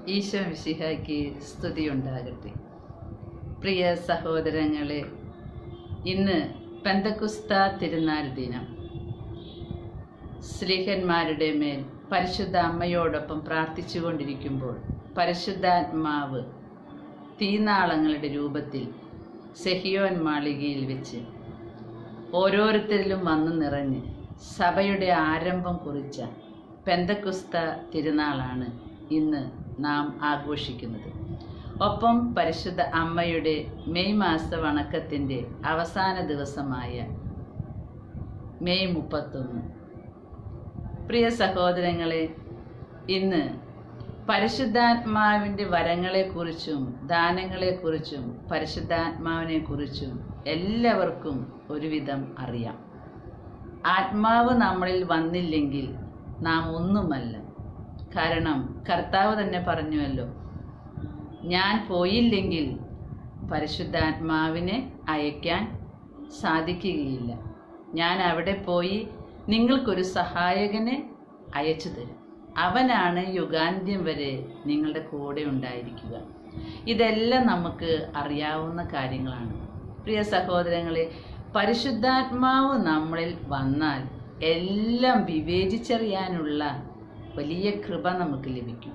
ഈശോ മിശിഹായ്ക്ക് സ്തുതിയുണ്ടാകട്ടെ പ്രിയ സഹോദരങ്ങളെ ഇന്ന് പെന്തക്കുസ്ത തിരുനാൾ ദിനം സ്ലീഹന്മാരുടെ മേൽ പരിശുദ്ധ അമ്മയോടൊപ്പം പ്രാർത്ഥിച്ചുകൊണ്ടിരിക്കുമ്പോൾ പരിശുദ്ധാത്മാവ് തീനാളങ്ങളുടെ രൂപത്തിൽ സെഹിയോൻ മാളികയിൽ വെച്ച് ഓരോരുത്തരിലും വന്നു നിറഞ്ഞ് സഭയുടെ ആരംഭം കുറിച്ച പെന്തക്കുസ്ത തിരുനാളാണ് ഇന്ന് നാം ആഘോഷിക്കുന്നത് ഒപ്പം പരിശുദ്ധ അമ്മയുടെ മെയ് മാസ വണക്കത്തിൻ്റെ അവസാന ദിവസമായ മെയ് മുപ്പത്തൊന്ന് പ്രിയ സഹോദരങ്ങളെ ഇന്ന് പരിശുദ്ധാത്മാവിൻ്റെ വരങ്ങളെക്കുറിച്ചും ദാനങ്ങളെക്കുറിച്ചും പരിശുദ്ധാത്മാവിനെക്കുറിച്ചും എല്ലാവർക്കും ഒരുവിധം അറിയാം ആത്മാവ് നമ്മളിൽ വന്നില്ലെങ്കിൽ നാം ഒന്നുമല്ല കാരണം കർത്താവ് തന്നെ പറഞ്ഞുവല്ലോ ഞാൻ പോയില്ലെങ്കിൽ പരിശുദ്ധാത്മാവിനെ അയക്കാൻ സാധിക്കുകയില്ല ഞാൻ അവിടെ പോയി നിങ്ങൾക്കൊരു സഹായകനെ അയച്ചു തരും അവനാണ് യുഗാന്ത്യം വരെ നിങ്ങളുടെ കൂടെ ഉണ്ടായിരിക്കുക ഇതെല്ലാം നമുക്ക് അറിയാവുന്ന കാര്യങ്ങളാണ് പ്രിയ സഹോദരങ്ങളെ പരിശുദ്ധാത്മാവ് നമ്മളിൽ വന്നാൽ എല്ലാം വിവേചിച്ചറിയാനുള്ള വലിയ കൃപ നമുക്ക് ലഭിക്കും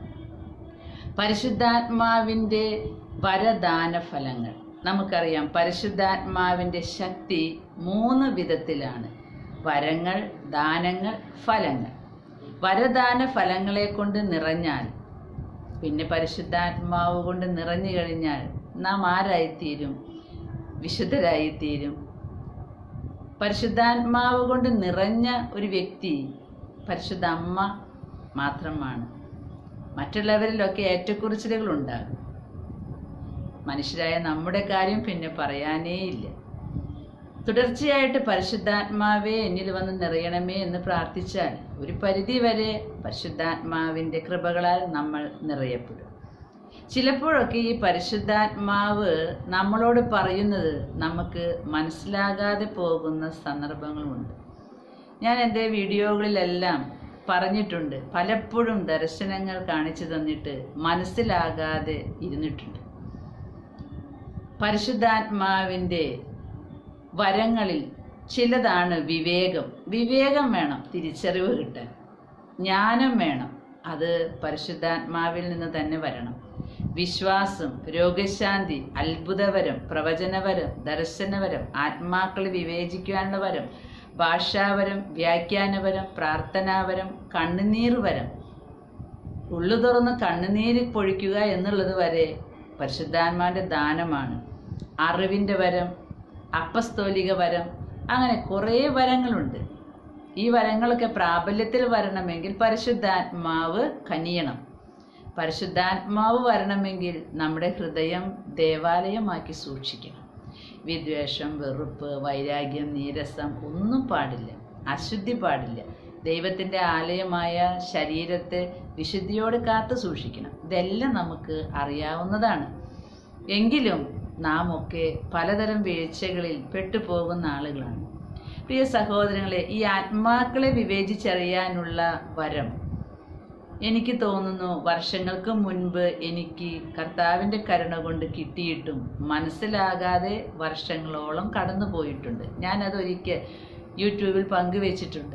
പരിശുദ്ധാത്മാവിൻ്റെ വരദാന ഫലങ്ങൾ നമുക്കറിയാം പരിശുദ്ധാത്മാവിൻ്റെ ശക്തി മൂന്ന് വിധത്തിലാണ് വരങ്ങൾ ദാനങ്ങൾ ഫലങ്ങൾ വരദാന ഫലങ്ങളെ കൊണ്ട് നിറഞ്ഞാൽ പിന്നെ പരിശുദ്ധാത്മാവ് കൊണ്ട് നിറഞ്ഞു കഴിഞ്ഞാൽ നാം ആരായിത്തീരും വിശുദ്ധരായിത്തീരും പരിശുദ്ധാത്മാവ് കൊണ്ട് നിറഞ്ഞ ഒരു വ്യക്തി പരിശുദ്ധ അമ്മ മാത്രമാണ് മറ്റുള്ളവരിലൊക്കെ ഏറ്റക്കുറിച്ചിലുകൾ ഉണ്ടാകും മനുഷ്യരായ നമ്മുടെ കാര്യം പിന്നെ പറയാനേ ഇല്ല തുടർച്ചയായിട്ട് പരിശുദ്ധാത്മാവേ എന്നിൽ വന്ന് നിറയണമേ എന്ന് പ്രാർത്ഥിച്ചാൽ ഒരു പരിധി വരെ പരിശുദ്ധാത്മാവിൻ്റെ കൃപകളാൽ നമ്മൾ നിറയപ്പെടും ചിലപ്പോഴൊക്കെ ഈ പരിശുദ്ധാത്മാവ് നമ്മളോട് പറയുന്നത് നമുക്ക് മനസ്സിലാകാതെ പോകുന്ന സന്ദർഭങ്ങളുമുണ്ട് ഞാൻ എൻ്റെ വീഡിയോകളിലെല്ലാം പറഞ്ഞിട്ടുണ്ട് പലപ്പോഴും ദർശനങ്ങൾ കാണിച്ചു തന്നിട്ട് മനസ്സിലാകാതെ ഇരുന്നിട്ടുണ്ട് പരിശുദ്ധാത്മാവിൻ്റെ വരങ്ങളിൽ ചിലതാണ് വിവേകം വിവേകം വേണം തിരിച്ചറിവ് കിട്ടാൻ ജ്ഞാനം വേണം അത് പരിശുദ്ധാത്മാവിൽ നിന്ന് തന്നെ വരണം വിശ്വാസം രോഗശാന്തി അത്ഭുതവരം പ്രവചനവരം ദർശനവരം ആത്മാക്കളെ വിവേചിക്കുവാനുള്ള വരം ഭാഷാവരം വ്യാഖ്യാനവരം പ്രാർത്ഥനാവരം കണ്ണുനീർ വരം ഉള്ളു തുറന്ന് കണ്ണുനീര് പൊഴിക്കുക എന്നുള്ളത് വരെ പരിശുദ്ധാത്മാവിൻ്റെ ദാനമാണ് അറിവിൻ്റെ വരം അപ്പസ്തോലിക വരം അങ്ങനെ കുറേ വരങ്ങളുണ്ട് ഈ വരങ്ങളൊക്കെ പ്രാബല്യത്തിൽ വരണമെങ്കിൽ പരിശുദ്ധാത്മാവ് കനിയണം പരിശുദ്ധാത്മാവ് വരണമെങ്കിൽ നമ്മുടെ ഹൃദയം ദേവാലയമാക്കി സൂക്ഷിക്കണം വിദ്വേഷം വെറുപ്പ് വൈരാഗ്യം നീരസം ഒന്നും പാടില്ല അശുദ്ധി പാടില്ല ദൈവത്തിൻ്റെ ആലയമായ ശരീരത്തെ വിശുദ്ധിയോട് കാത്തു സൂക്ഷിക്കണം ഇതെല്ലാം നമുക്ക് അറിയാവുന്നതാണ് എങ്കിലും നാം ഒക്കെ പലതരം വീഴ്ചകളിൽ പെട്ടുപോകുന്ന ആളുകളാണ് പ്രിയ സഹോദരങ്ങളെ ഈ ആത്മാക്കളെ വിവേചിച്ചറിയാനുള്ള വരം എനിക്ക് തോന്നുന്നു വർഷങ്ങൾക്ക് മുൻപ് എനിക്ക് കർത്താവിൻ്റെ കരുണ കൊണ്ട് കിട്ടിയിട്ടും മനസ്സിലാകാതെ വർഷങ്ങളോളം കടന്നു പോയിട്ടുണ്ട് ഞാനതൊരിക്കൽ യൂട്യൂബിൽ പങ്കുവെച്ചിട്ടുണ്ട്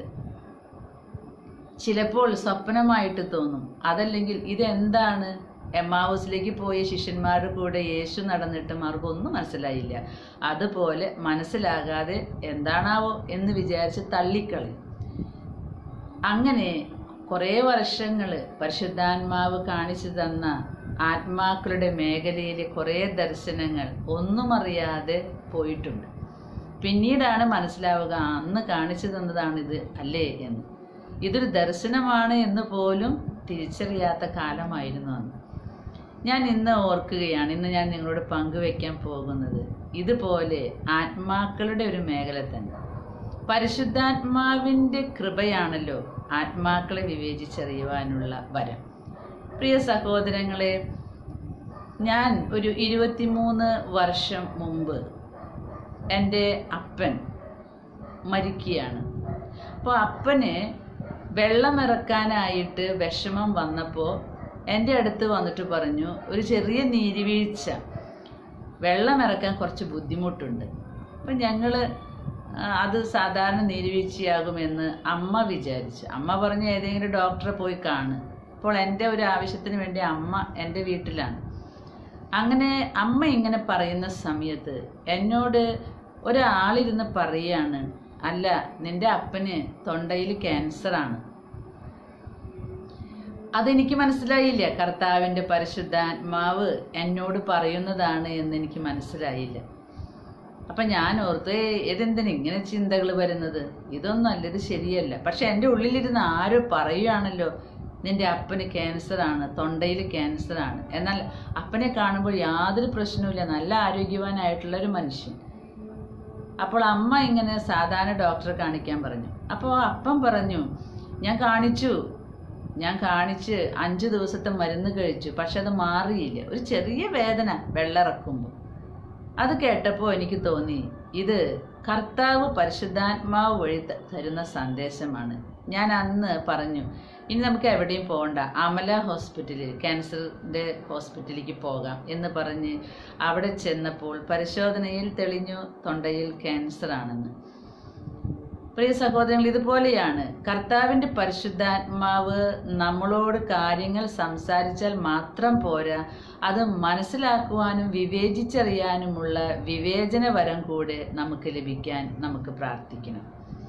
ചിലപ്പോൾ സ്വപ്നമായിട്ട് തോന്നും അതല്ലെങ്കിൽ ഇതെന്താണ് എമ്മാവൂസിലേക്ക് പോയ ശിഷ്യന്മാരുടെ കൂടെ യേശു നടന്നിട്ടും അവർക്കൊന്നും മനസ്സിലായില്ല അതുപോലെ മനസ്സിലാകാതെ എന്താണാവോ എന്ന് വിചാരിച്ച് തള്ളിക്കളയും അങ്ങനെ കുറേ വർഷങ്ങൾ പരിശുദ്ധാത്മാവ് കാണിച്ചു തന്ന ആത്മാക്കളുടെ മേഖലയിലെ കുറേ ദർശനങ്ങൾ ഒന്നും അറിയാതെ പോയിട്ടുണ്ട് പിന്നീടാണ് മനസ്സിലാവുക അന്ന് കാണിച്ചു തന്നതാണിത് അല്ലേ എന്ന് ഇതൊരു ദർശനമാണ് എന്ന് പോലും തിരിച്ചറിയാത്ത കാലമായിരുന്നു അന്ന് ഞാൻ ഇന്ന് ഓർക്കുകയാണ് ഇന്ന് ഞാൻ നിങ്ങളോട് പങ്കുവെക്കാൻ പോകുന്നത് ഇതുപോലെ ആത്മാക്കളുടെ ഒരു മേഖല തന്നെ പരിശുദ്ധാത്മാവിൻ്റെ കൃപയാണല്ലോ ആത്മാക്കളെ വിവേചിച്ചറിയുവാനുള്ള വരം പ്രിയ സഹോദരങ്ങളെ ഞാൻ ഒരു ഇരുപത്തിമൂന്ന് വർഷം മുമ്പ് എൻ്റെ അപ്പൻ മരിക്കുകയാണ് അപ്പോൾ അപ്പന് വെള്ളമിറക്കാനായിട്ട് വിഷമം വന്നപ്പോൾ എൻ്റെ അടുത്ത് വന്നിട്ട് പറഞ്ഞു ഒരു ചെറിയ നീരുവീഴ്ച വെള്ളം ഇറക്കാൻ കുറച്ച് ബുദ്ധിമുട്ടുണ്ട് അപ്പം ഞങ്ങൾ അത് സാധാരണ നീരുവീഴ്ചയാകുമെന്ന് അമ്മ വിചാരിച്ചു അമ്മ പറഞ്ഞു ഏതെങ്കിലും ഡോക്ടറെ പോയി കാണ് അപ്പോൾ എൻ്റെ ഒരു ആവശ്യത്തിന് വേണ്ടി അമ്മ എൻ്റെ വീട്ടിലാണ് അങ്ങനെ അമ്മ ഇങ്ങനെ പറയുന്ന സമയത്ത് എന്നോട് ഒരാളിരുന്ന് പറയാണ് അല്ല നിന്റെ അപ്പന് തൊണ്ടയിൽ ക്യാൻസറാണ് അതെനിക്ക് മനസ്സിലായില്ല കർത്താവിൻ്റെ പരിശുദ്ധാത്മാവ് എന്നോട് പറയുന്നതാണ് എന്ന് എനിക്ക് മനസ്സിലായില്ല അപ്പം ഞാൻ ഓർത്ത് "ഏയ്, ഇതെന്തിനാ ഇങ്ങനെ ചിന്തകൾ വരുന്നത് ഇതൊന്നും അല്ല ഇത് ശരിയല്ല പക്ഷെ എൻ്റെ ഉള്ളിലിരുന്ന് ആരോ പറയുകയാണല്ലോ നിന്റെ അപ്പന് ക്യാൻസറാണ് തൊണ്ടയിൽ ക്യാൻസറാണ് എന്നാൽ അപ്പനെ കാണുമ്പോൾ യാതൊരു പ്രശ്നവുമില്ല നല്ല ആരോഗ്യവാനായിട്ടുള്ള ഒരു മനുഷ്യൻ അപ്പോൾ അമ്മ ഇങ്ങനെ സാധാരണ ഡോക്ടറെ കാണിക്കാൻ പറഞ്ഞു അപ്പോൾ അപ്പം പറഞ്ഞു ഞാൻ കാണിച്ചു ഞാൻ കാണിച്ച് അഞ്ച് ദിവസത്തെ മരുന്ന് കഴിച്ചു പക്ഷെ അത് മാറിയില്ല ഒരു ചെറിയ വേദന വെള്ളമിറക്കുമ്പോൾ അത് കേട്ടപ്പോൾ എനിക്ക് തോന്നി ഇത് കർത്താവ് പരിശുദ്ധാത്മാവ് വഴി ത- തരുന്ന സന്ദേശമാണ് ഞാൻ അന്ന് പറഞ്ഞു ഇനി നമുക്ക് എവിടെയും പോകണ്ട അമല ഹോസ്പിറ്റലിൽ ക്യാൻസറിൻ്റെ ഹോസ്പിറ്റലിലേക്ക് പോകാം എന്ന് പറഞ്ഞ് അവിടെ ചെന്നപ്പോൾ പരിശോധനയിൽ തെളിഞ്ഞു തൊണ്ടയിൽ ക്യാൻസർ ആണെന്ന് പ്രിയ സഹോദരങ്ങൾ ഇതുപോലെയാണ് കർത്താവിൻ്റെ പരിശുദ്ധാത്മാവ് നമ്മളോട് കാര്യങ്ങൾ സംസാരിച്ചാൽ മാത്രം പോരാ അത് മനസ്സിലാക്കുവാനും വിവേചിച്ചറിയാനുമുള്ള വിവേചന വരം കൂടെ നമുക്ക് ലഭിക്കാൻ നമുക്ക് പ്രാർത്ഥിക്കണം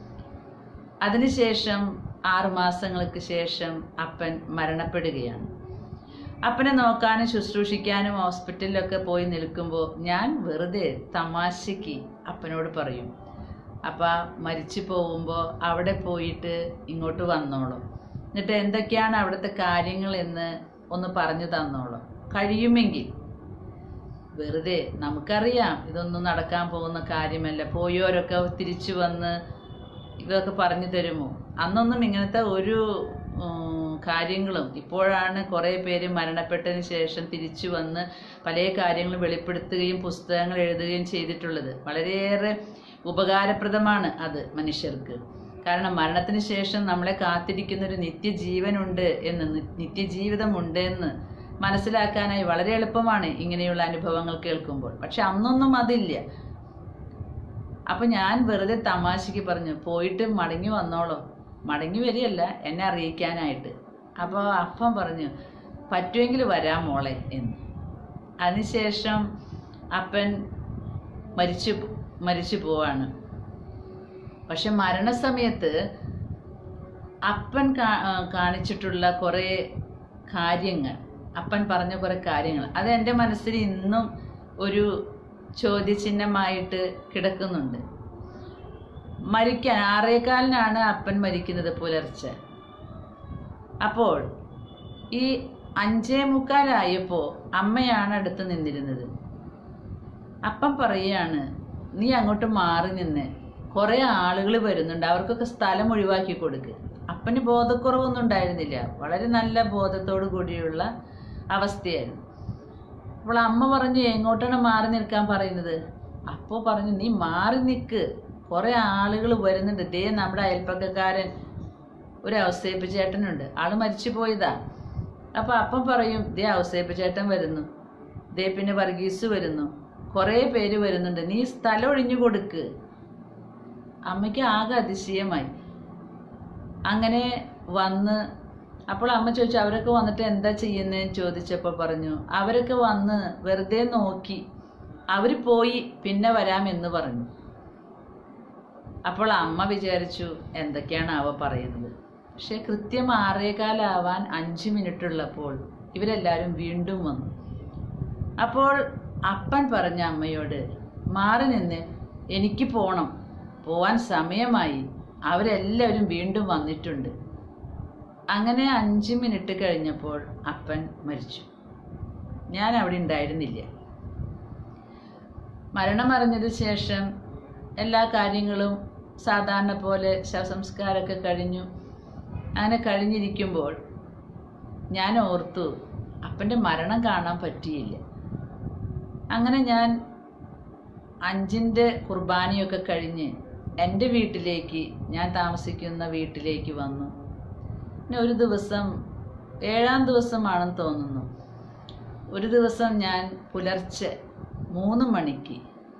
അതിനുശേഷം ആറുമാസങ്ങൾക്ക് ശേഷം അപ്പൻ മരണപ്പെടുകയാണ് അപ്പനെ നോക്കാനും ശുശ്രൂഷിക്കാനും ഹോസ്പിറ്റലിലൊക്കെ പോയി നിൽക്കുമ്പോൾ ഞാൻ വെറുതെ തമാശയ്ക്ക് അപ്പനോട് പറയും അപ്പ മരിച്ചു പോകുമ്പോൾ അവിടെ പോയിട്ട് ഇങ്ങോട്ട് വന്നോളും എന്നിട്ട് എന്തൊക്കെയാണ് അവിടുത്തെ കാര്യങ്ങൾ എന്ന് ഒന്ന് പറഞ്ഞു തന്നോളും കഴിയുമെങ്കിൽ വെറുതെ നമുക്കറിയാം ഇതൊന്നും നടക്കാൻ പോകുന്ന കാര്യമല്ല പോയോരൊക്കെ തിരിച്ചു വന്ന് ഇതൊക്കെ പറഞ്ഞു തരുമോ അന്നൊന്നും ഇങ്ങനത്തെ ഒരു ഉം, കാര്യങ്ങളും ഇപ്പോഴാണ് കുറേ പേര് മരണപ്പെട്ടതിന് ശേഷം തിരിച്ചു വന്ന് പല കാര്യങ്ങളും വെളിപ്പെടുത്തുകയും പുസ്തകങ്ങൾ എഴുതുകയും ചെയ്തിട്ടുള്ളത് വളരെയേറെ ഉപകാരപ്രദമാണ് അത് മനുഷ്യർക്ക് കാരണം മരണത്തിന് ശേഷം നമ്മളെ കാത്തിരിക്കുന്ന ഒരു നിത്യജീവനുണ്ട് എന്ന് നി- നിത്യജീവിതമുണ്ട് എന്ന് മനസ്സിലാക്കാനായി വളരെ എളുപ്പമാണ് ഇങ്ങനെയുള്ള അനുഭവങ്ങൾ കേൾക്കുമ്പോൾ പക്ഷെ അന്നൊന്നും അതില്ല അപ്പൊ ഞാൻ വെറുതെ തമാശക്ക് പറഞ്ഞു പോയിട്ട് മടങ്ങി വന്നോളൂ മടങ്ങി വരികയല്ല എന്നെ അറിയിക്കാനായിട്ട് അപ്പോൾ അപ്പം പറഞ്ഞു പറ്റുമെങ്കിൽ വരാം മോളെ എന്ന് അതിനുശേഷം അപ്പൻ മരിച്ചു മരിച്ചു പോവാണ് പക്ഷെ മരണസമയത്ത് അപ്പൻ കാ- ആ, കാണിച്ചിട്ടുള്ള കുറേ കാര്യങ്ങൾ അപ്പൻ പറഞ്ഞ കുറേ കാര്യങ്ങൾ അത് എൻ്റെ മനസ്സിൽ ഇന്നും ഒരു ചോദ്യചിഹ്നമായിട്ട് കിടക്കുന്നുണ്ട് മരിക്കാൻ ആറേകാലിനാണ് അപ്പൻ മരിക്കുന്നത് പുലർച്ചെ അപ്പോൾ ഈ അഞ്ചേ മുക്കാലായപ്പോൾ അമ്മയാണ് അടുത്ത് നിന്നിരുന്നത് അപ്പം പറയുകയാണ് നീ അങ്ങോട്ട് മാറി നിന്ന് കുറേ ആളുകൾ വരുന്നുണ്ട് അവർക്കൊക്കെ സ്ഥലം ഒഴിവാക്കി കൊടുക്ക് അപ്പന് ബോധക്കുറവൊന്നും ഉണ്ടായിരുന്നില്ല വളരെ നല്ല ബോധത്തോടു കൂടിയുള്ള അവസ്ഥയായിരുന്നു അപ്പോൾ അമ്മ പറഞ്ഞു എങ്ങോട്ടാണ് മാറി നിൽക്കാൻ പറയുന്നത് അപ്പോൾ പറഞ്ഞു നീ മാറി നിൽക്ക് കുറേ ആളുകൾ വരുന്നുണ്ട് ദേ നമ്മുടെ അയൽപ്പക്കക്കാരൻ ഒരു ഔസേപ്പ് ചേട്ടനുണ്ട് ആള് മരിച്ചു പോയതാ അപ്പൊ അപ്പം പറയും ദേ ഔസേപ്പ് ചേട്ടൻ വരുന്നു ദേ പിന്നെ വർഗീസ് വരുന്നു കുറേ പേര് വരുന്നുണ്ട് നീ സ്ഥലം ഒഴിഞ്ഞു കൊടുക്ക് അമ്മയ്ക്ക് ആകെ അതിശയമായി അങ്ങനെ വന്ന് അപ്പോൾ അമ്മ ചോദിച്ചു അവരൊക്കെ വന്നിട്ട് എന്താ ചെയ്യുന്നതെന്ന് ചോദിച്ചപ്പോൾ പറഞ്ഞു അവരൊക്കെ വന്ന് വെറുതെ നോക്കി അവർ പോയി പിന്നെ വരാമെന്ന് പറഞ്ഞു അപ്പോൾ അമ്മ വിചാരിച്ചു എന്തൊക്കെയാണ് അവ പറയുന്നത് പക്ഷെ കൃത്യം ആറേകാലാവാൻ അഞ്ച് മിനിറ്റ് ഉള്ളപ്പോൾ ഇവരെല്ലാവരും വീണ്ടും വന്നു അപ്പോൾ അപ്പൻ പറഞ്ഞ അമ്മയോട് മാറി നിന്ന് എനിക്ക് പോണം പോവാൻ സമയമായി അവരെല്ലാവരും വീണ്ടും വന്നിട്ടുണ്ട് അങ്ങനെ അഞ്ച് മിനിറ്റ് കഴിഞ്ഞപ്പോൾ അപ്പൻ മരിച്ചു ഞാൻ അവിടെ ഉണ്ടായിരുന്നില്ല മരണമറിഞ്ഞതിന് ശേഷം എല്ലാ കാര്യങ്ങളും സാധാരണ പോലെ ശവസംസ്കാരമൊക്കെ കഴിഞ്ഞു അങ്ങനെ കഴിഞ്ഞിരിക്കുമ്പോൾ ഞാൻ ഓർത്തു അപ്പൻ്റെ മരണം കാണാൻ പറ്റിയില്ല അങ്ങനെ ഞാൻ അഞ്ചിൻ്റെ കുർബാനയൊക്കെ കഴിഞ്ഞ് എൻ്റെ വീട്ടിലേക്ക് ഞാൻ താമസിക്കുന്ന വീട്ടിലേക്ക് വന്നു പിന്നെ ഒരു ദിവസം ഏഴാം ദിവസമാണെന്ന് തോന്നുന്നു ഒരു ദിവസം ഞാൻ പുലർച്ചെ മൂന്ന് മണിക്ക്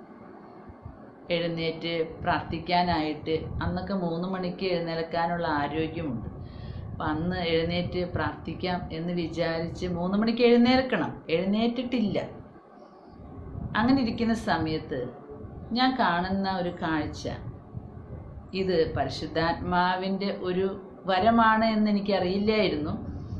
എഴുന്നേറ്റ് പ്രാർത്ഥിക്കാനായിട്ട് അന്നൊക്കെ മൂന്ന് മണിക്ക് എഴുന്നേൽക്കാനുള്ള ആരോഗ്യമുണ്ട് അപ്പം അന്ന് എഴുന്നേറ്റ് പ്രാർത്ഥിക്കാം എന്ന് വിചാരിച്ച് മൂന്ന് മണിക്ക് എഴുന്നേൽക്കണം എഴുന്നേറ്റിട്ടില്ല അങ്ങനെ ഇരിക്കുന്ന സമയത്ത് ഞാൻ കാണുന്ന ഒരു കാഴ്ച ഇത് പരിശുദ്ധാത്മാവിൻ്റെ ഒരു വരമാണ് എന്ന് എനിക്കറിയില്ലായിരുന്നു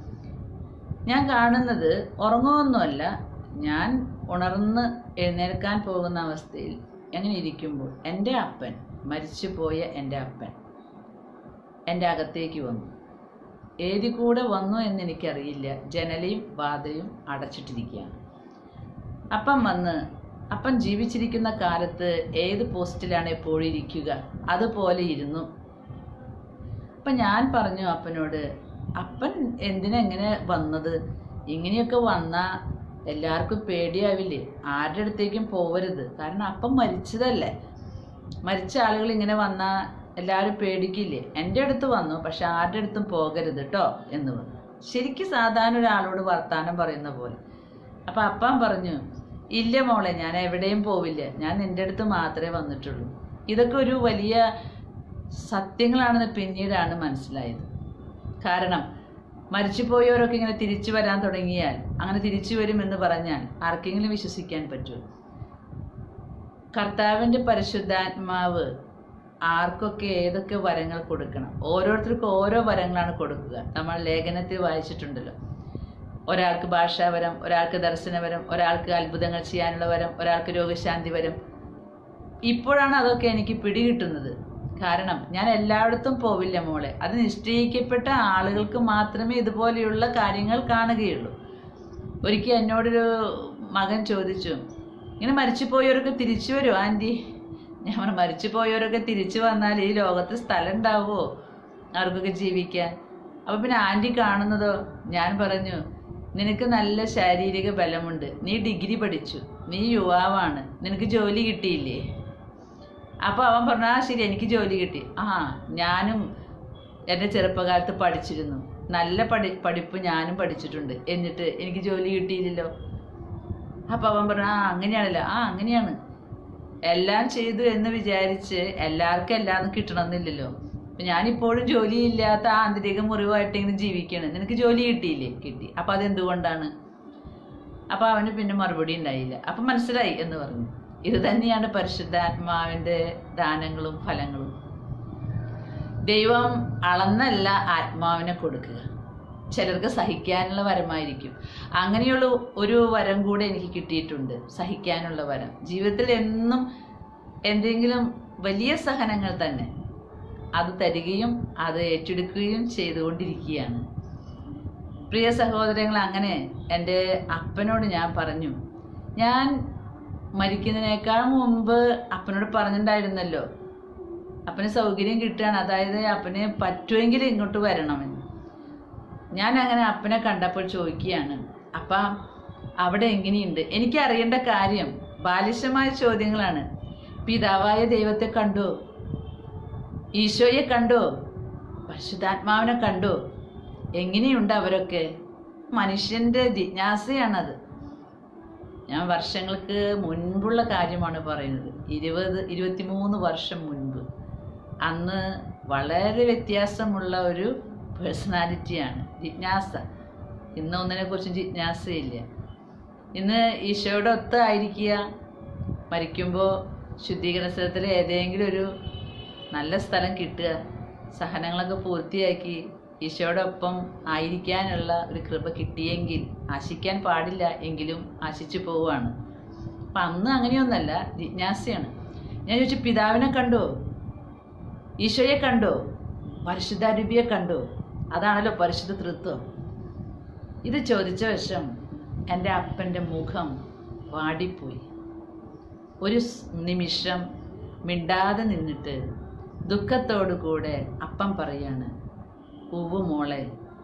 ഞാൻ കാണുന്നത് ഉറങ്ങുമൊന്നുമല്ല ഞാൻ ഉണർന്ന് എഴുന്നേൽക്കാൻ പോകുന്ന അവസ്ഥയിൽ അങ്ങനെ ഇരിക്കുമ്പോൾ എൻ്റെ അപ്പൻ മരിച്ചുപോയ എൻ്റെ അപ്പൻ എൻ്റെ അകത്തേക്ക് വന്നു ഏതി കൂടെ വന്നു എന്ന് എനിക്കറിയില്ല ജനലയും വാതയും അടച്ചിട്ടിരിക്കുകയാണ് അപ്പം വന്ന് അപ്പൻ ജീവിച്ചിരിക്കുന്ന കാലത്ത് ഏത് പോസ്റ്റിലാണ് എപ്പോഴും ഇരിക്കുക അതുപോലെ ഇരുന്നു അപ്പം ഞാൻ പറഞ്ഞു അപ്പനോട് അപ്പൻ എന്തിനാ എങ്ങനെ വന്നത് ഇങ്ങനെയൊക്കെ വന്നാൽ എല്ലാവർക്കും പേടിയാവില്ലേ ആരുടെ അടുത്തേക്കും പോവരുത് കാരണം അപ്പം മരിച്ചതല്ലേ മരിച്ച ആളുകൾ ഇങ്ങനെ വന്നാൽ എല്ലാവരും പേടിക്കില്ലേ എൻ്റെ അടുത്ത് വന്നു പക്ഷെ ആരുടെ അടുത്തും പോകരുത് കേട്ടോ എന്ന് പറഞ്ഞു ശരിക്കും സാധാരണ ഒരാളോട് വർത്താനം പറയുന്ന പോലെ അപ്പം അപ്പൻ പറഞ്ഞു ഇല്ല മോളെ ഞാൻ എവിടെയും പോവില്ല ഞാൻ നിൻ്റെ അടുത്ത് മാത്രമേ വന്നിട്ടുള്ളൂ ഇതൊക്കെ ഒരു വലിയ സത്യങ്ങളാണെന്ന് പിന്നീടാണ് മനസ്സിലായത് കാരണം മരിച്ചുപോയവരൊക്കെ ഇങ്ങനെ തിരിച്ചു വരാൻ തുടങ്ങിയാൽ അങ്ങനെ തിരിച്ചു വരുമെന്ന് പറഞ്ഞാൽ ആർക്കെങ്കിലും വിശ്വസിക്കാൻ പറ്റുമോ കർത്താവിൻ്റെ പരിശുദ്ധാത്മാവ് ആർക്കൊക്കെ ഏതൊക്കെ വരങ്ങൾ കൊടുക്കണം ഓരോരുത്തർക്കും ഓരോ വരങ്ങളാണ് കൊടുക്കുക നമ്മൾ ലേഖനത്തിൽ വായിച്ചിട്ടുണ്ടല്ലോ ഒരാൾക്ക് ഭാഷാവരം ഒരാൾക്ക് ദർശനവരം ഒരാൾക്ക് അത്ഭുതങ്ങൾ ചെയ്യാനുള്ള വരം ഒരാൾക്ക് രോഗശാന്തി വരം ഇപ്പോഴാണ് അതൊക്കെ എനിക്ക് പിടികിട്ടുന്നത് കാരണം ഞാൻ എല്ലായിടത്തും പോവില്ല മോളെ അത് നിശ്ചയിക്കപ്പെട്ട ആളുകൾക്ക് മാത്രമേ ഇതുപോലെയുള്ള കാര്യങ്ങൾ കാണുകയുള്ളൂ ഒരിക്കൽ എന്നോടൊരു മകൻ ചോദിച്ചു ഇങ്ങനെ മരിച്ചു പോയവരൊക്കെ തിരിച്ചു വരുമോ ആൻറ്റി ഞാൻ പറഞ്ഞു മരിച്ചു പോയവരൊക്കെ തിരിച്ചു വന്നാൽ ഈ ലോകത്ത് സ്ഥലം ഉണ്ടാവുമോ അവർക്കൊക്കെ ജീവിക്കാൻ അപ്പം പിന്നെ ആൻറ്റി കാണുന്നതോ ഞാൻ പറഞ്ഞു നിനക്ക് നല്ല ശാരീരിക ബലമുണ്ട് നീ ഡിഗ്രി പഠിച്ചു നീ യുവാവാണ് നിനക്ക് ജോലി കിട്ടിയില്ലേ അപ്പോൾ അവൻ പറഞ്ഞു ആ ശരി എനിക്ക് ജോലി കിട്ടി ആ ഞാനും എൻ്റെ ചെറുപ്പകാലത്ത് പഠിച്ചിരുന്നു നല്ല പഠി പഠിപ്പ് ഞാനും പഠിച്ചിട്ടുണ്ട് എന്നിട്ട് എനിക്ക് ജോലി കിട്ടിയില്ലല്ലോ അപ്പോൾ അവൻ പറഞ്ഞു ആ അങ്ങനെയാണല്ലോ ആ അങ്ങനെയാണ് എല്ലാം ചെയ്തു എന്ന് വിചാരിച്ച് എല്ലാവർക്കും എല്ലാം കിട്ടണമെന്നില്ലല്ലോ അപ്പം ഞാനിപ്പോഴും ജോലിയില്ലാത്ത ആ ആന്തരിക മുറിവായിട്ട് ഇങ്ങനെ ജീവിക്കണം നിനക്ക് ജോലി കിട്ടിയില്ലേ കിട്ടി അപ്പം അതെന്തുകൊണ്ടാണ് അപ്പം അവന് പിന്നെ മറുപടി ഉണ്ടായില്ല അപ്പം മനസ്സിലായി എന്ന് പറഞ്ഞു ഇത് തന്നെയാണ് പരിശുദ്ധാത്മാവിൻ്റെ ദാനങ്ങളും ഫലങ്ങളും ദൈവം അളന്നല്ല ആത്മാവിനെ കൊടുക്കുക ചിലർക്ക് സഹിക്കാനുള്ള വരമായിരിക്കും അങ്ങനെയുള്ള ഒരു വരം കൂടെ എനിക്ക് കിട്ടിയിട്ടുണ്ട് സഹിക്കാനുള്ള വരം ജീവിതത്തിൽ എന്നും എന്തെങ്കിലും വലിയ സഹനങ്ങൾ തന്നെ അത് തരികയും അത് ഏറ്റെടുക്കുകയും ചെയ്തുകൊണ്ടിരിക്കുകയാണ് പ്രിയ സഹോദരങ്ങൾ അങ്ങനെ എൻ്റെ അപ്പനോട് ഞാൻ പറഞ്ഞു ഞാൻ മരിക്കുന്നതിനേക്കാൾ മുമ്പ് അപ്പനോട് പറഞ്ഞിട്ടുണ്ടായിരുന്നല്ലോ അപ്പന് സൗകര്യം കിട്ടുകയാണ് അതായത് അപ്പന് പറ്റുമെങ്കിൽ ഇങ്ങോട്ട് വരണമെന്ന് ഞാൻ അങ്ങനെ അപ്പനെ കണ്ടപ്പോൾ ചോദിക്കുകയാണ് അപ്പ അവിടെ എങ്ങനെയുണ്ട് എനിക്ക് അറിയേണ്ട കാര്യം ബാലിശമായ ചോദ്യങ്ങളാണ് പിതാവായ ദൈവത്തെ കണ്ടോ ഈശോയെ കണ്ടോ പരിശുദ്ധാത്മാവിനെ കണ്ടോ എങ്ങനെയുണ്ട് അവരൊക്കെ മനുഷ്യൻ്റെ ജിജ്ഞാസയാണത് ഞാൻ വർഷങ്ങൾക്ക് മുൻപുള്ള കാര്യമാണ് പറയുന്നത് ഇരുപത് ഇരുപത്തിമൂന്ന് വർഷം മുൻപ് അന്ന് വളരെ വ്യത്യാസമുള്ള ഒരു പേഴ്സണാലിറ്റിയാണ് ജിജ്ഞാസ ഇന്ന് ഒന്നിനെക്കുറിച്ചും ജിജ്ഞാസയില്ല ഇന്ന് ഈശോയുടെ ഒത്ത് ആയിരിക്കുക മരിക്കുമ്പോൾ ശുദ്ധീകരണ സ്ഥലത്തിൽ ഏതെങ്കിലും ഒരു നല്ല സ്ഥലം കിട്ടുക സഹനങ്ങളൊക്കെ പൂർത്തിയാക്കി ഈശോയുടെ ഒപ്പം ആയിരിക്കാനുള്ള ഒരു കൃപ കിട്ടിയെങ്കിൽ ആശിക്കാൻ പാടില്ല എങ്കിലും ആശിച്ചു പോവുകയാണ് അപ്പം അന്ന് അങ്ങനെയൊന്നല്ല ജിജ്ഞാസയാണ് ഞാൻ ചോദിച്ചു പിതാവിനെ കണ്ടോ ഈശോയെ കണ്ടോ പരിശുദ്ധാരൂപിയെ കണ്ടോ അതാണല്ലോ പരിശുദ്ധ തൃത്വം ഇത് ചോദിച്ച വശം എൻ്റെ അപ്പൻ്റെ മുഖം വാടിപ്പോയി ഒരു സ് നിമിഷം മിണ്ടാതെ നിന്നിട്ട് ദുഃഖത്തോടു കൂടെ അപ്പം പറയാണ് ഉവ്വ് മോളെ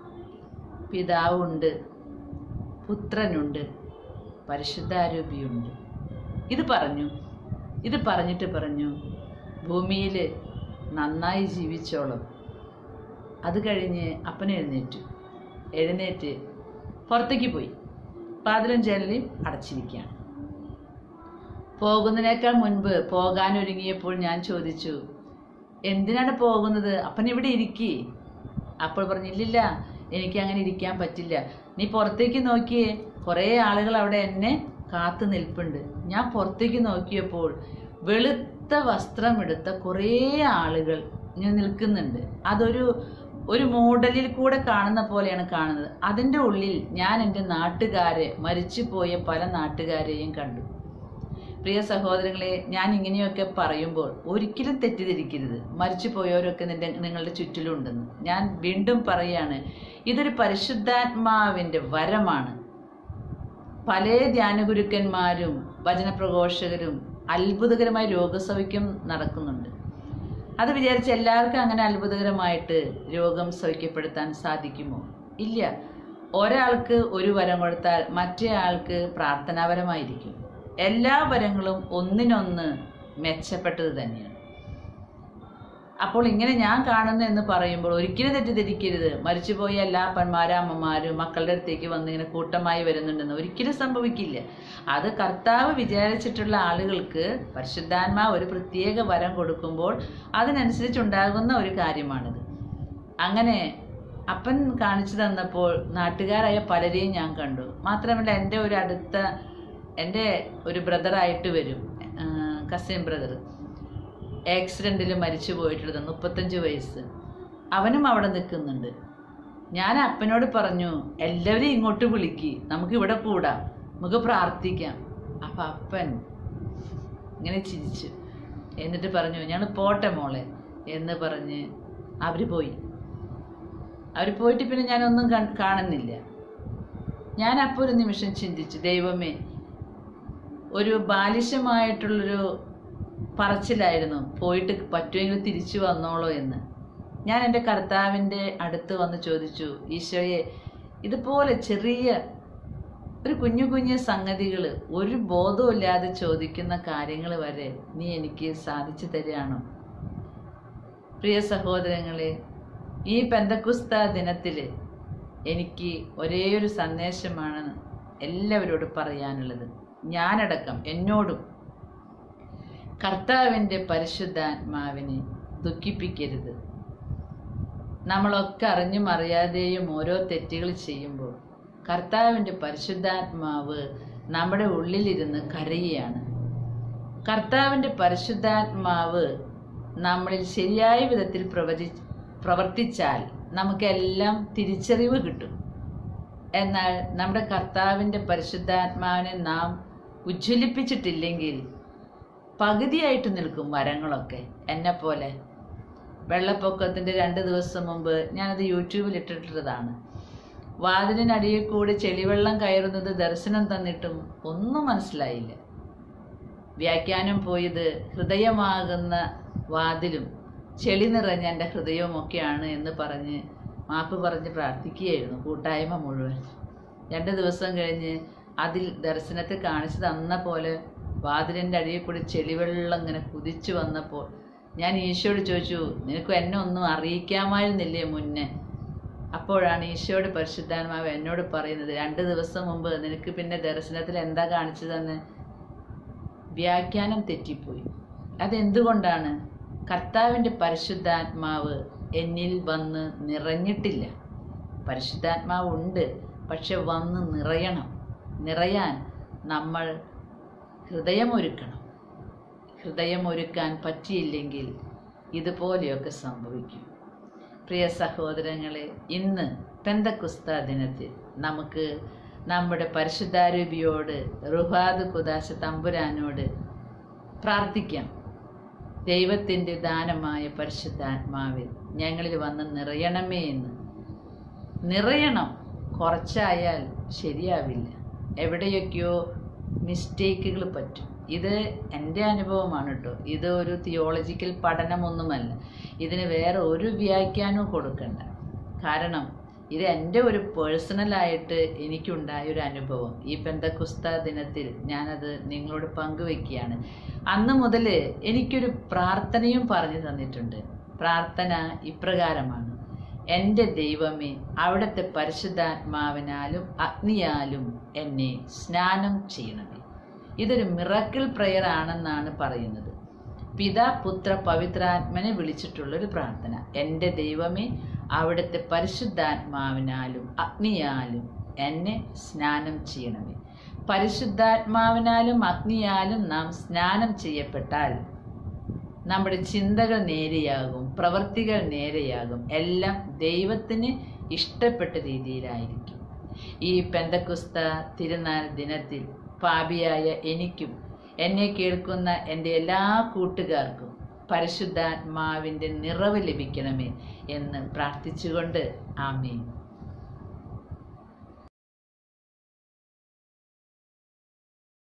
പിതാവുണ്ട് പുത്രനുണ്ട് പരിശുദ്ധാരൂപിയുണ്ട് ഇത് പറഞ്ഞു ഇത് പറഞ്ഞിട്ട് പറഞ്ഞു ഭൂമിയിൽ നന്നായി ജീവിച്ചോളും അത് കഴിഞ്ഞ് അപ്പൻ എഴുന്നേറ്റു എഴുന്നേറ്റ് പുറത്തേക്ക് പോയി വാതിലും ജനലും അടച്ചിരിക്കുകയാണ് പോകുന്നതിനേക്കാൾ മുൻപ് പോകാൻ ഒരുങ്ങിയപ്പോൾ ഞാൻ ചോദിച്ചു എന്തിനാണ് പോകുന്നത് അപ്പൻ ഇവിടെ ഇരിക്കേ അപ്പോൾ പറഞ്ഞില്ലില്ല എനിക്ക് അങ്ങനെ ഇരിക്കാൻ പറ്റില്ല നീ പുറത്തേക്ക് നോക്കിയേ കുറേ ആളുകൾ അവിടെ എന്നെ കാത്തു നിൽപ്പുണ്ട് ഞാൻ പുറത്തേക്ക് നോക്കിയപ്പോൾ വെളുത്ത വസ്ത്രമെടുത്ത കുറേ ആളുകൾ ഇങ്ങനെ നിൽക്കുന്നുണ്ട് അതൊരു ഒരു മൂടലിൽ കൂടെ കാണുന്ന പോലെയാണ് കാണുന്നത് അതിൻ്റെ ഉള്ളിൽ ഞാൻ എൻ്റെ നാട്ടുകാരെ മരിച്ചുപോയ പല നാട്ടുകാരെയും കണ്ടു പ്രിയ സഹോദരങ്ങളെ ഞാൻ ഇങ്ങനെയൊക്കെ പറയുമ്പോൾ ഒരിക്കലും തെറ്റിദ്ധരിക്കരുത് മരിച്ചു പോയവരൊക്കെ നിന്റെ നിങ്ങളുടെ ചുറ്റിലുണ്ടെന്ന് ഞാൻ വീണ്ടും പറയാണ് ഇതൊരു പരിശുദ്ധാത്മാവിൻ്റെ വരമാണ് പല ധ്യാനഗുരുക്കന്മാരും വചനപ്രഘോഷകരും അത്ഭുതകരമായ രോഗസൗഖ്യം നടക്കുന്നുണ്ട് അത് വിചാരിച്ച് എല്ലാവർക്കും അങ്ങനെ അത്ഭുതകരമായിട്ട് രോഗം സൗഖ്യപ്പെടുത്താൻ സാധിക്കുമോ ഇല്ല ഒരാൾക്ക് ഒരു വരം കൊടുത്താൽ മറ്റേ ആൾക്ക് പ്രാർത്ഥനാപരമായിരിക്കും എല്ലാ വരങ്ങളും ഒന്നിനൊന്ന് മെച്ചപ്പെട്ടത് തന്നെയാണ് അപ്പോൾ ഇങ്ങനെ ഞാൻ കാണുന്നു എന്ന് പറയുമ്പോൾ ഒരിക്കലും തെറ്റിദ്ധരിക്കരുത് മരിച്ചുപോയ എല്ലാ അപ്പന്മാരും അമ്മമാരും മക്കളുടെ അടുത്തേക്ക് വന്ന് ഇങ്ങനെ കൂട്ടമായി വരുന്നുണ്ടെന്ന് ഒരിക്കലും സംഭവിക്കില്ല അത് കർത്താവ് വിചാരിച്ചിട്ടുള്ള ആളുകൾക്ക് പരിശുദ്ധാത്മാ ഒരു പ്രത്യേക വരം കൊടുക്കുമ്പോൾ അതിനനുസരിച്ചുണ്ടാകുന്ന ഒരു കാര്യമാണിത് അങ്ങനെ അപ്പൻ കാണിച്ചു തന്നപ്പോൾ നാട്ടുകാരായ പലരെയും ഞാൻ കണ്ടു മാത്രമല്ല എൻ്റെ ഒരു അടുത്ത എൻ്റെ ഒരു ബ്രദറായിട്ട് വരും കസിൻ ബ്രദർ ആക്സിഡൻറ്റിൽ മരിച്ചു പോയിട്ടുള്ളത് മുപ്പത്തഞ്ച് വയസ്സ് അവനും അവിടെ നിൽക്കുന്നുണ്ട് ഞാൻ അപ്പനോട് പറഞ്ഞു എല്ലാവരും ഇങ്ങോട്ട് വിളിക്ക് നമുക്ക് ഇവിടെ കൂടാം നമുക്ക് പ്രാർത്ഥിക്കാം അപ്പം അപ്പൻ ഇങ്ങനെ ചിരിച്ചു എന്നിട്ട് പറഞ്ഞു ഞങ്ങൾ പോട്ടെ മോളെ എന്ന് പറഞ്ഞ് അവർ പോയി അവർ പോയിട്ട് പിന്നെ ഞാനൊന്നും കൺ- കാണുന്നില്ല ഞാൻ അപ്പോൾ ഒരു നിമിഷം ചിന്തിച്ചു ദൈവമേ ഒരു ബാലിശമായിട്ടുള്ളൊരു പറച്ചിലായിരുന്നു പോയിട്ട് പറ്റുമെങ്കിൽ തിരിച്ചു വന്നോളോ എന്ന് ഞാൻ എൻ്റെ കർത്താവിൻ്റെ അടുത്ത് വന്ന് ചോദിച്ചു ഈശോയെ ഇതുപോലെ ചെറിയ ഒരു കുഞ്ഞു കുഞ്ഞു സംഗതികൾ ഒരു ബോധവുമില്ലാതെ ചോദിക്കുന്ന കാര്യങ്ങൾ വരെ നീ എനിക്ക് സാധിച്ചു തരികയാണോ പ്രിയ സഹോദരങ്ങളെ ഈ പെന്തക്കുസ്ത ദിനത്തിൽ എനിക്ക് ഒരേ ഒരു സന്ദേശമാണ് എല്ലാവരോടും പറയാനുള്ളത് ഞാനടക്കം എന്നോടും കർത്താവിൻ്റെ പരിശുദ്ധാത്മാവിനെ ദുഃഖിപ്പിക്കരുത് നമ്മളൊക്കെ അറിഞ്ഞും അറിയാതെയും ഓരോ തെറ്റുകൾ ചെയ്യുമ്പോൾ കർത്താവിൻ്റെ പരിശുദ്ധാത്മാവ് നമ്മുടെ ഉള്ളിലിരുന്ന് കരയുകയാണ് കർത്താവിൻ്റെ പരിശുദ്ധാത്മാവ് നമ്മളിൽ ശരിയായ വിധത്തിൽ പ്രവചി പ്രവർത്തിച്ചാൽ നമുക്കെല്ലാം തിരിച്ചറിവ് കിട്ടും എന്നാൽ നമ്മുടെ കർത്താവിൻ്റെ പരിശുദ്ധാത്മാവിനെ നാം ഉജ്ജ്വലിപ്പിച്ചിട്ടില്ലെങ്കിൽ പകുതിയായിട്ട് നിൽക്കും മരങ്ങളൊക്കെ എന്നെ പോലെ വെള്ളപ്പൊക്കത്തിൻ്റെ രണ്ട് ദിവസം മുമ്പ് ഞാനത് യൂട്യൂബിൽ ഇട്ടിട്ടുള്ളതാണ് വാതിലിനടിയിൽ കൂടി ചെളിവെള്ളം കയറുന്നത് ദർശനം തന്നിട്ടും ഒന്നും മനസ്സിലായില്ല വ്യാഖ്യാനം പോയത് ഹൃദയമാകുന്ന വാതിലും ചെളി നിറഞ്ഞ എൻ്റെ ഹൃദയവുമൊക്കെയാണ് എന്ന് പറഞ്ഞ് മാപ്പ് പറഞ്ഞ് പ്രാർത്ഥിക്കുകയായിരുന്നു കൂട്ടായ്മ മുഴുവൻ രണ്ട് ദിവസം കഴിഞ്ഞ് അതിൽ ദർശനത്തിൽ കാണിച്ചു തന്ന പോലെ വാതിലിൻ്റെ അടിയിൽ കൂടി ചെളിവെള്ളം ഇങ്ങനെ കുതിച്ചു വന്നപ്പോൾ ഞാൻ ഈശോയോട് ചോദിച്ചു നിനക്ക് എന്നെ ഒന്നും അറിയിക്കാമായിരുന്നില്ലേ മുന്നേ അപ്പോഴാണ് ഈശോയുടെ പരിശുദ്ധാത്മാവ് എന്നോട് പറയുന്നത് രണ്ട് ദിവസം മുമ്പ് നിനക്ക് പിന്നെ ദർശനത്തിൽ എന്താ കാണിച്ചു തന്നെ വ്യാഖ്യാനം തെറ്റിപ്പോയി അതെന്തുകൊണ്ടാണ് കർത്താവിൻ്റെ പരിശുദ്ധാത്മാവ് എന്നിൽ വന്ന് നിറഞ്ഞിട്ടില്ല പരിശുദ്ധാത്മാവ് ഉണ്ട് പക്ഷെ വന്ന് നിറയണം നിറയാൻ നമ്മൾ ഹൃദയമൊരുക്കണം ഹൃദയമൊരുക്കാൻ പറ്റിയില്ലെങ്കിൽ ഇതുപോലെയൊക്കെ സംഭവിക്കും പ്രിയ സഹോദരങ്ങളെ ഇന്ന് പെന്തക്കുസ്ത ദിനത്തിൽ നമുക്ക് നമ്മുടെ പരിശുദ്ധാരൂപിയോട് റുഹാദ് കുദാശ തമ്പുരാനോട് പ്രാർത്ഥിക്കാം ദൈവത്തിൻ്റെ ദാനമായ പരിശുദ്ധാത്മാവിൽ ഞങ്ങളിൽ വന്ന് നിറയണമേ എന്ന് നിറയണം കുറച്ചായാൽ ശരിയാവില്ല എവിടെയൊക്കെയോ മിസ്റ്റേക്കുകൾ പറ്റും ഇത് എൻ്റെ അനുഭവമാണ് കേട്ടോ ഇത് ഒരു തിയോളജിക്കൽ പഠനമൊന്നുമല്ല ഇതിന് വേറെ ഒരു വ്യാഖ്യാനവും കൊടുക്കണ്ട കാരണം ഇത് എൻ്റെ ഒരു പേഴ്സണലായിട്ട് എനിക്കുണ്ടായ ഒരു അനുഭവം ഈ പെന്തക്കുസ്ത ദിനത്തിൽ ഞാനത് നിങ്ങളോട് പങ്കുവെക്കുകയാണ് അന്ന് മുതൽ എനിക്കൊരു പ്രാർത്ഥനയും പറഞ്ഞു തന്നിട്ടുണ്ട് പ്രാർത്ഥന ഇപ്രകാരമാണ് എൻ്റെ ദൈവമേ അവിടുത്തെ പരിശുദ്ധാത്മാവിനാലും അഗ്നിയാലും എന്നെ സ്നാനം ചെയ്യണമേ ഇതൊരു മിറക്കിൾ പ്രെയർ ആണെന്നാണ് പറയുന്നത് പിതാ പുത്ര പവിത്രാത്മനെ വിളിച്ചിട്ടുള്ളൊരു പ്രാർത്ഥന എൻ്റെ ദൈവമേ അവിടുത്തെ പരിശുദ്ധാത്മാവിനാലും അഗ്നിയാലും എന്നെ സ്നാനം ചെയ്യണമേ പരിശുദ്ധാത്മാവിനാലും അഗ്നിയാലും നാം സ്നാനം ചെയ്യപ്പെട്ടാൽ നമ്മുടെ ചിന്തകൾ നേരെയാകും പ്രവൃത്തികൾ നേരെയാകും എല്ലാം ദൈവത്തിന് ഇഷ്ടപ്പെട്ട രീതിയിലായിരിക്കും ഈ പെന്തക്കുസ്ത തിരുനാൾ ദിനത്തിൽ പാപിയായ എനിക്കും എന്നെ കേൾക്കുന്ന എൻ്റെ എല്ലാ കൂട്ടുകാർക്കും പരിശുദ്ധാത്മാവിൻ്റെ നിറവ് ലഭിക്കണമേ എന്ന് പ്രാർത്ഥിച്ചുകൊണ്ട് ആമീൻ